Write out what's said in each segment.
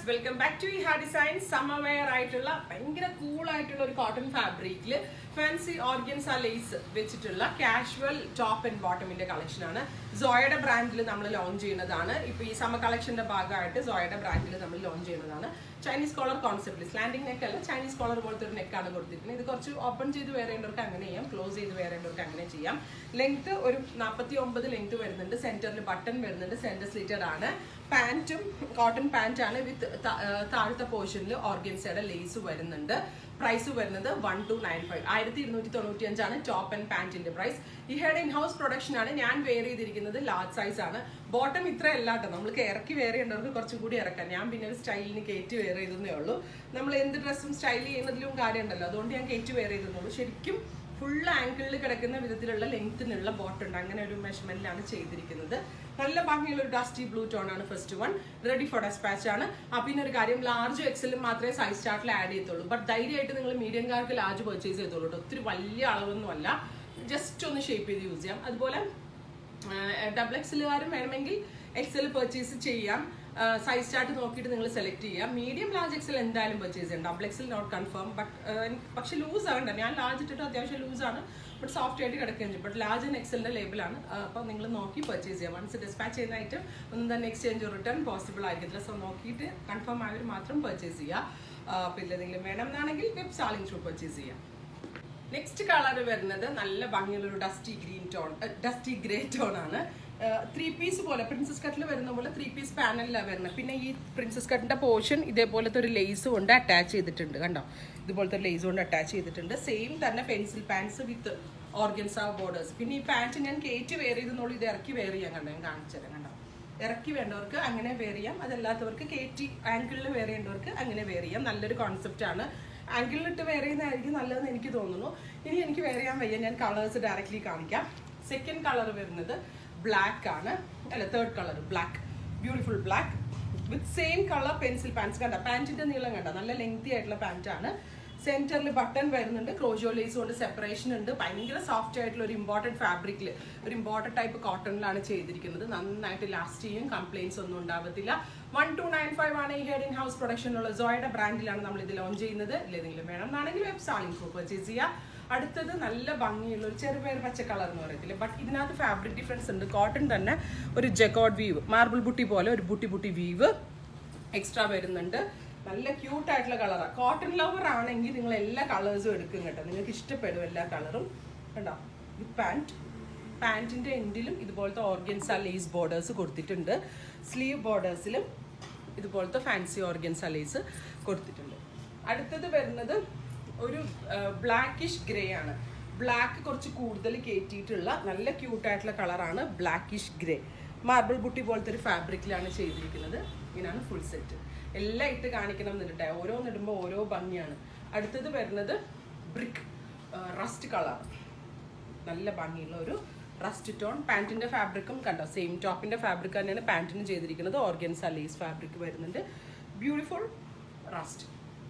viewers welcome back to ഹാ design summer wear ആയിട്ടുള്ള ഭയങ്കര കൂൾ ആയിട്ടുള്ള ഒരു കോട്ടൺ ഫാബ്രിക്കിൽ ഫാൻസി ഓർഗൻസ ലേസ് വെച്ചിട്ടുള്ള കാഷ്വൽ ടോപ്പ് ആൻഡ് ബോട്ടമിന്റെ കളക്ഷൻ ആണ് സോയയുടെ ബ്രാൻഡിൽ നമ്മൾ ലോഞ്ച് ചെയ്യുന്നതാണ് ഇപ്പൊ ഈ സമ്മർ കളക്ഷന്റെ ഭാഗമായിട്ട് സോയയുടെ ബ്രാൻഡിൽ നമ്മൾ ലോഞ്ച് ചെയ്യുന്നതാണ് ചൈനീസ് കോളർ കോൺസെപ്റ്റിൽ സ്ലാൻഡിംഗ് നെക്ക് അല്ല ചൈനീസ് കോളർ പോലത്തെ ഒരു നെക്കാണ് കൊടുത്തിരിക്കുന്നത് ഇത് കുറച്ച് ഓപ്പൺ ചെയ്ത് വേറേണ്ടവർക്ക് അങ്ങനെ ചെയ്യാം ക്ലോസ് ചെയ്ത് വേറേണ്ടവർക്ക് അങ്ങനെ ചെയ്യാം ലെങ്ത് ഒരു നാൽപ്പത്തി ഒമ്പത് ലെങ്ത് വരുന്നുണ്ട് സെന്ററിൽ ബട്ടൺ വരുന്നുണ്ട് സെന്റർ സ്ലിറ്റഡ് ആണ് പാൻറ്റും കോട്ടൺ പാൻറ് ആണ് വിത്ത് താഴത്തെ പോർഷനിൽ ഓർഗൻസയുടെ ലേസ് വരുന്നുണ്ട് പ്രൈസ് വരുന്നത് വൺ ടു നയൻ ഫൈവ് ആയിരത്തി ഇരുന്നൂറ്റി തൊണ്ണൂറ്റി അഞ്ചാണ് ടോപ്പ് ആൻഡ് പാൻറ്റിന്റെ പ്രൈസ് ഈ ഹെഡ് ഇൻ ഹൗസ് പ്രൊഡക്ഷൻ ആണ് ഞാൻ വെയർ ചെയ്തിരിക്കുന്നത് ലാർജ് സൈസ് ആണ് ബോട്ടം ഇത്ര അല്ല കേട്ടോ നമ്മൾക്ക് ഇറക്കി വെയർ ചെയ്യേണ്ടവർക്ക് കുറച്ചും കൂടി ഇറക്കാം ഞാൻ പിന്നെ ഒരു സ്റ്റൈലിന് കയറ്റി വെയർ ചെയ്തതേ ഉള്ളൂ നമ്മൾ എന്ത് ഡ്രസ്സും സ്റ്റൈൽ ചെയ്യുന്നതിലും കാര്യമുണ്ടല്ലോ അതുകൊണ്ട് ഞാൻ കയറ്റി വെയർ ചെയ്തതുള്ളൂ ശരിക്കും ഫുൾ ആങ്കിളിൽ കിടക്കുന്ന വിധത്തിലുള്ള ലെങ്ത്തിനുള്ള ബോട്ടുണ്ട് അങ്ങനെ ഒരു മെഷർമെന്റിലാണ് ചെയ്തിരിക്കുന്നത് നല്ല ഭംഗിയുള്ള ഒരു ഡസ്റ്റി ബ്ലൂ ടോൺ ആണ് first one ready for dispatch ആണ് ആ പിന്നെ ഒരു കാര്യം ലാർജ് എക്സലും മാത്രമേ സൈസ് ചാർട്ടിൽ ആഡ് ചെയ്യത്തുള്ളൂ ബട്ട് ധൈര്യമായിട്ട് നിങ്ങൾ മീഡിയംകാർക്ക് ലാർജ് പർച്ചേസ് ചെയ്തോളൂ കേട്ടോ ഒത്തിരി വലിയ അളവൊന്നുമല്ല ജസ്റ്റ് ഒന്ന് ഷേപ്പ് ചെയ്ത് യൂസ് ചെയ്യാം അതുപോലെ ഡബിൾ എക്സലുകാരും വേണമെങ്കിൽ എക്സൽ പർച്ചേസ് ചെയ്യാം സൈസ് ചാർട്ട് നോക്കിയിട്ട് നിങ്ങൾ സെലക്ട് ചെയ്യാം മീഡിയം ലാർജ് എക്സൽ എന്തായാലും പർച്ചേസ് ചെയ്യാം double XL not confirm but പക്ഷെ ലൂസ് ആകണ്ട ഞാൻ ലാർജ് ഇട്ടിട്ട് അത്യാവശ്യം ലൂസാണ് ബട്ട് സോഫ്റ്റ് ആയിട്ട് കിടക്കുകയും ചെയ്യും ബട്ട് ലാർജ് ആൻഡ് എക്സലിന്റെ ലേബിളാണ് അപ്പോൾ നിങ്ങൾ നോക്കി പർച്ചേസ് ചെയ്യാം വൺസ് ഡിസ്പാച്ച് ചെയ്യുന്ന ഐറ്റം ഒന്നും തന്നെ എക്സ്ചേഞ്ച് റിട്ടേൺ പോസിബിൾ ആയിരിക്കത്തില്ല സോ നോക്കിയിട്ട് കൺഫേം ആയവർ മാത്രം പർച്ചേസ് ചെയ്യുക പിന്നെ എന്തെങ്കിലും വേണം എന്നാണെങ്കിൽ വെബ് സാലിംഗ് ത്രൂ പർച്ചേസ് ചെയ്യാം നെക്സ്റ്റ് കളർ വരുന്നത് നല്ല ഭംഗിയുള്ള ഒരു dusty green tone dusty grey tone ആണ് ത്രീ പീസ് പോലെ പ്രിൻസസ് കട്ടിൽ വരുന്ന പോലെ ത്രീ പീസ് പാനലിലാണ് വരുന്നത് പിന്നെ ഈ പ്രിൻസസ് കട്ടിന്റെ പോർഷൻ ഇതേപോലത്തെ ഒരു ലേസ് കൊണ്ട് അറ്റാച്ച് ചെയ്തിട്ടുണ്ട് കണ്ടോ ഇതുപോലത്തെ ലേസ് കൊണ്ട് അറ്റാച്ച് ചെയ്തിട്ടുണ്ട് സെയിം തന്നെ pencil pants with organza borders പിന്നെ ഈ പാൻറ്റ് ഞാൻ കയറ്റി വെയർ ചെയ്തെന്നുള്ളൂ ഇത് ഇറക്കി വെയർ ചെയ്യാൻ കണ്ടോ ഞാൻ കാണിച്ചു തരാം കണ്ടോ ഇറക്കി വേണ്ടവർക്ക് അങ്ങനെ വെയർ ചെയ്യാം അതല്ലാത്തവർക്ക് കയറ്റി ആങ്കിളിൽ വെയർ ചെയ്യേണ്ടവർക്ക് അങ്ങനെ വെയർ ചെയ്യാം നല്ലൊരു കോൺസെപ്റ്റ് ആണ് ആങ്കിളിലിട്ട് വെയർ ചെയ്യുന്നതായിരിക്കും നല്ലതെന്ന് എനിക്ക് തോന്നുന്നു ഇനി എനിക്ക് വെയർ ചെയ്യാൻ വയ്യ ഞാൻ കളേഴ്സ് ഡയറക്റ്റ്ലി കാണിക്കാം സെക്കൻഡ് കളർ വരുന്നത് ബ്ലാക്ക് ആണ് അല്ല third colour black beautiful black with same colour pencil pants കണ്ട പാൻറ്റിന്റെ നീളം കണ്ട നല്ല ലെങ്തി ആയിട്ടുള്ള പാൻറ് ആണ് സെന്ററിൽ ബട്ടൺ വരുന്നുണ്ട് ക്രോജോ ലേസ് കൊണ്ട് സെപ്പറേഷൻ ഉണ്ട് ഭയങ്കര സോഫ്റ്റ് ആയിട്ടുള്ള ഒരു ഇമ്പോർട്ടൻറ്റ് ഫാബ്രിക്കിൽ ഒരു ഇമ്പോർട്ടൻറ്റ് ടൈപ്പ് കോട്ടണിലാണ് ചെയ്തിരിക്കുന്നത് നന്നായിട്ട് ലാസ്റ്റ് ചെയ്യും കംപ്ലൈൻസ് ഒന്നും ഉണ്ടാവത്തില്ല വൺ ടു നയൻ ഫൈവ് ആണ് ഈ ഹെഡ് ഇൻ ഹൗസ് പ്രൊഡക്ഷനുള്ള സോയുടെ ബ്രാൻഡിലാണ് നമ്മൾ ഇത് ലോഞ്ച് ചെയ്യുന്നത് ഏതെങ്കിലും വേണം എന്നാണെങ്കിൽ വെബ് സാലിംഗ് ത്രൂ പർച്ചേസ് ചെയ്യുക അടുത്തത് നല്ല ഭംഗിയുള്ള ഒരു ചെറുപയർ പച്ച കളർ എന്ന് പറയത്തില്ല ബട്ട് ഇതിനകത്ത് ഫാബ്രിക് ഡിഫറൻസ് ഉണ്ട് കോട്ടൺ തന്നെ ഒരു ജെക്കോഡ് വീവ് മാർബിൾ ബുട്ടി പോലെ ഒരു ബുട്ടി ബുട്ടി വീവ് എക്സ്ട്രാ വരുന്നുണ്ട് നല്ല ക്യൂട്ട് ആയിട്ടുള്ള കളറാണ് കോട്ടൺ ലവർ ആണെങ്കിൽ നിങ്ങൾ എല്ലാ കളേഴ്സും എടുക്കും കേട്ടോ നിങ്ങൾക്ക് ഇഷ്ടപ്പെടും എല്ലാ കളറും കണ്ടോ ഇത് പാൻറ്റ് പാൻറ്റിൻ്റെ എൻഡിലും ഇതുപോലത്തെ ഓർഗൻസ ലേസ് ബോർഡേഴ്സ് കൊടുത്തിട്ടുണ്ട് സ്ലീവ് ബോർഡേഴ്സിലും ഇതുപോലത്തെ ഫാൻസി ഓർഗൻസ ലേസ് കൊടുത്തിട്ടുണ്ട് അടുത്തത് വരുന്നത് ഒരു ബ്ലാക്കിഷ് ഗ്രേ ആണ് ബ്ലാക്ക് കുറച്ച് കൂടുതൽ കയറ്റിയിട്ടുള്ള നല്ല ക്യൂട്ടായിട്ടുള്ള കളറാണ് ബ്ലാക്കിഷ് ഗ്രേ മാർബിൾ ബുട്ടി പോലത്തെ ഒരു ഫാബ്രിക്കിലാണ് ചെയ്തിരിക്കുന്നത് ഇങ്ങനെയാണ് ഫുൾ സെറ്റ് എല്ലാം ഇട്ട് കാണിക്കണം എന്നിട്ട് ഓരോന്നിടുമ്പോൾ ഓരോ ഭംഗിയാണ് അടുത്തത് വരുന്നത് ബ്രിക്ക് റസ്റ്റ് കളർ നല്ല ഭംഗിയുള്ള ഒരു റസ്റ്റ് ടോൺ പാൻറ്റിൻ്റെ ഫാബ്രിക്കും കണ്ടോ സെയിം ടോപ്പിൻ്റെ ഫാബ്രിക് തന്നെയാണ് പാൻറ്റിനും ചെയ്തിരിക്കുന്നത് ഓർഗൻസ ലേസ് ഫാബ്രിക് വരുന്നുണ്ട് ബ്യൂട്ടിഫുൾ റസ്റ്റ്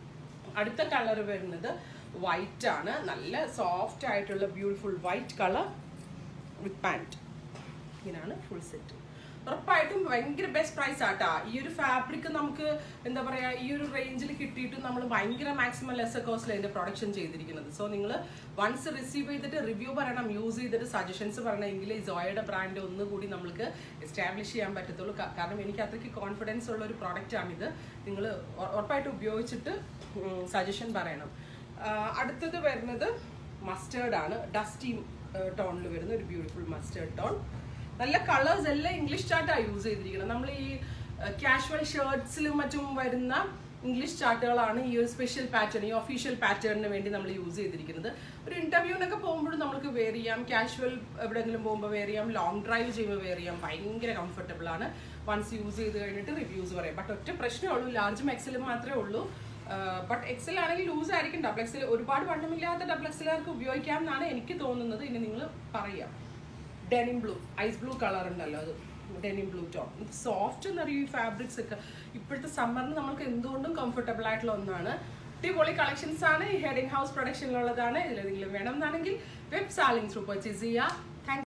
അടുത്ത കളർ വരുന്നത് വൈറ്റ് ആണ് നല്ല സോഫ്റ്റ് ആയിട്ടുള്ള beautiful white colour with pant ഇങ്ങനെയാണ് ഫുൾ സെറ്റ് ഉറപ്പായിട്ടും ഭയങ്കര ബെസ്റ്റ് പ്രൈസ് ആട്ടാ ഈ ഒരു ഫാബ്രിക് നമുക്ക് എന്താ പറയാ ഈ ഒരു റേഞ്ചിൽ കിട്ടിയിട്ട് നമ്മൾ ഭയങ്കര മാക്സിമം ലെസർ കോസ്റ്റിൽ അതിന്റെ പ്രൊഡക്ഷൻ ചെയ്തിരിക്കുന്നത് സോ നിങ്ങൾ വൺസ് റിസീവ് ചെയ്തിട്ട് റിവ്യൂ പറയണം യൂസ് ചെയ്തിട്ട് സജഷൻസ് പറയണമെങ്കിൽ ഈ സോയയുടെ ബ്രാൻഡ് ഒന്നുകൂടി നമുക്ക് എസ്റ്റാബ്ലിഷ് ചെയ്യാൻ പറ്റത്തുള്ളൂ കാരണം എനിക്ക് അത്രയ്ക്ക് കോൺഫിഡൻസ് ഉള്ള ഒരു പ്രോഡക്റ്റ് ആണിത് നിങ്ങൾ ഉറപ്പായിട്ട് ഉപയോഗിച്ചിട്ട് സജഷൻ പറയണം അടുത്തത് വരുന്നത് മസ്റ്റേർഡ് ആണ് ഡസ്റ്റി ടോണിൽ വരുന്ന ഒരു ബ്യൂട്ടിഫുൾ മസ്റ്റേർഡ് ടോൺ നല്ല കളേഴ്സ് എല്ലാം ഇംഗ്ലീഷ് ചാർട്ടാണ് യൂസ് ചെയ്തിരിക്കുന്നത് നമ്മൾ ഈ കാഷ്വൽ ഷർട്ട്സിലും മറ്റും വരുന്ന ഇംഗ്ലീഷ് ചാർട്ടുകളാണ് ഈ ഒരു സ്പെഷ്യൽ പാറ്റേൺ ഈ ഒഫീഷ്യൽ പാറ്റേണിന് വേണ്ടി നമ്മൾ യൂസ് ചെയ്തിരിക്കുന്നത് ഒരു ഇന്റർവ്യൂവിനൊക്കെ പോകുമ്പോഴും നമുക്ക് വെയർ ചെയ്യാം കാഷ്വൽ എവിടെയെങ്കിലും പോകുമ്പോൾ വെയർ ചെയ്യാം ലോങ് ഡ്രൈവ് ചെയ്യുമ്പോൾ വെയർ ചെയ്യാം ഭയങ്കര കംഫർട്ടബിൾ ആണ് വൺസ് യൂസ് ചെയ്ത് കഴിഞ്ഞിട്ട് റിവ്യൂസ് പറയാം ബട്ട് ഒറ്റ പ്രശ്നമേ ഉള്ളൂ ലാർജും എക്സലും മാത്രമേ ഉള്ളൂ ബട്ട് എക്സൽ ആണെങ്കിൽ ലൂസ് ആയിരിക്കും ഡബിൾ എക്സൽ ഒരുപാട് വണ്ണമില്ലാത്ത ഡബിൾ എക്സലുകാർക്ക് ഉപയോഗിക്കാം എന്നാണ് എനിക്ക് തോന്നുന്നത് ഇനി നിങ്ങൾ പറയാം denim blue ice blue colour ഉണ്ടല്ലോ അത് ഡെനിം ബ്ലൂ ടോപ്പ് സോഫ്റ്റ് എന്ന് പറയും ഈ ഫാബ്രിക്സ് ഒക്കെ ഇപ്പോഴത്തെ സമ്മറിന് നമുക്ക് എന്തുകൊണ്ടും കംഫർട്ടബിൾ ആയിട്ടുള്ള ഒന്നാണ് അടിപൊളി കളക്ഷൻസ് ആണ് ഈ ഹെഡിങ് ഹൗസ് പ്രൊഡക്ഷനിലുള്ളതാണ് ഇതിലെന്തെങ്കിലും വേണം എന്നാണെങ്കിൽ വെബ് സാലിംഗ് ത്രൂ പർച്ചേസ് ചെയ്യുക